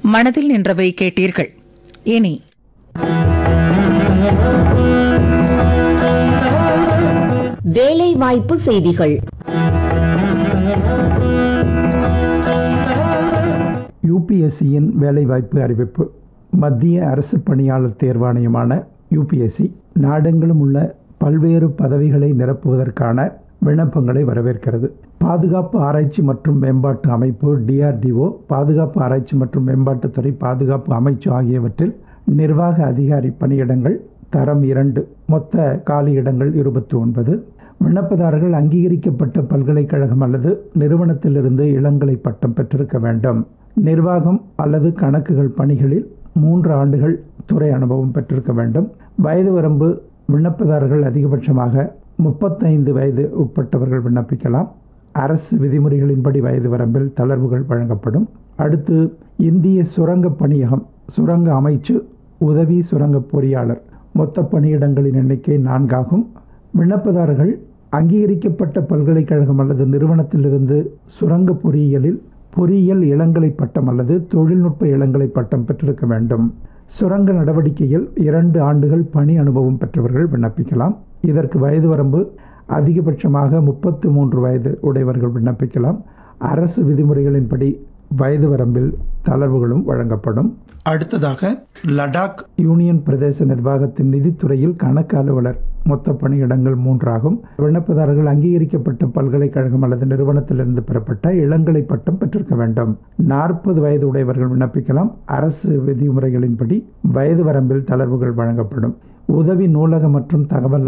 மனதில் நின்றவை கேட்டீர்கள் இனி வேலை வாய்ப்பு செய்திகள் யூபிஎஸ்சியின் வேலைவாய்ப்பு அறிவிப்பு மத்திய அரசு பணியாளர் தேர்வாணையமான யூபிஎஸ்சி நாடெங்கிலும் உள்ள பல்வேறு பதவிகளை நிரப்புவதற்கான விண்ணப்பங்களை வரவேற்கிறது பாதுகாப்பு ஆராய்ச்சி மற்றும் மேம்பாட்டு அமைப்பு டிஆர்டிஓ பாதுகாப்பு ஆராய்ச்சி மற்றும் மேம்பாட்டுத்துறை பாதுகாப்பு அமைச்சு ஆகியவற்றில் நிர்வாக அதிகாரி பணியிடங்கள் தரம் இரண்டு மொத்த காலியிடங்கள் இருபத்தி ஒன்பது விண்ணப்பதாரர்கள் அங்கீகரிக்கப்பட்ட பல்கலைக்கழகம் அல்லது நிறுவனத்திலிருந்து இளங்கலை பட்டம் பெற்றிருக்க வேண்டும் நிர்வாகம் அல்லது கணக்குகள் பணிகளில் மூன்று ஆண்டுகள் துறை அனுபவம் பெற்றிருக்க வேண்டும் வயது வரம்பு விண்ணப்பதாரர்கள் அதிகபட்சமாக முப்பத்தைந்து வயது உட்பட்டவர்கள் விண்ணப்பிக்கலாம் அரசு விதிமுறைகளின்படி வயது வரம்பில் தளர்வுகள் வழங்கப்படும் அடுத்து இந்திய சுரங்க பணியகம் சுரங்க அமைச்சு உதவி சுரங்க பொறியாளர் மொத்த பணியிடங்களின் எண்ணிக்கை நான்காகும் விண்ணப்பதாரர்கள் அங்கீகரிக்கப்பட்ட பல்கலைக்கழகம் அல்லது நிறுவனத்திலிருந்து சுரங்க பொறியியலில் பொறியியல் இளங்கலை பட்டம் அல்லது தொழில்நுட்ப இளங்கலை பட்டம் பெற்றிருக்க வேண்டும் சுரங்க நடவடிக்கையில் இரண்டு ஆண்டுகள் பணி அனுபவம் பெற்றவர்கள் விண்ணப்பிக்கலாம் இதற்கு வயது வரம்பு அதிகபட்சமாக முப்பத்து மூன்று வயது உடையவர்கள் விண்ணப்பிக்கலாம் அரசு விதிமுறைகளின்படி வயது வரம்பில் தளர்வுகளும் வழங்கப்படும் அடுத்ததாக லடாக் யூனியன் பிரதேச நிர்வாகத்தின் நிதித்துறையில் கணக்கு அலுவலர் மொத்த பணியிடங்கள் மூன்றாகும் விண்ணப்பதாரர்கள் அங்கீகரிக்கப்பட்ட பல்கலைக்கழகம் அல்லது நிறுவனத்திலிருந்து பெறப்பட்ட இளங்கலை பட்டம் பெற்றிருக்க வேண்டும் நாற்பது வயது உடையவர்கள் விண்ணப்பிக்கலாம் அரசு விதிமுறைகளின்படி வயது வரம்பில் தளர்வுகள் வழங்கப்படும் உதவி நூலக மற்றும் தகவல்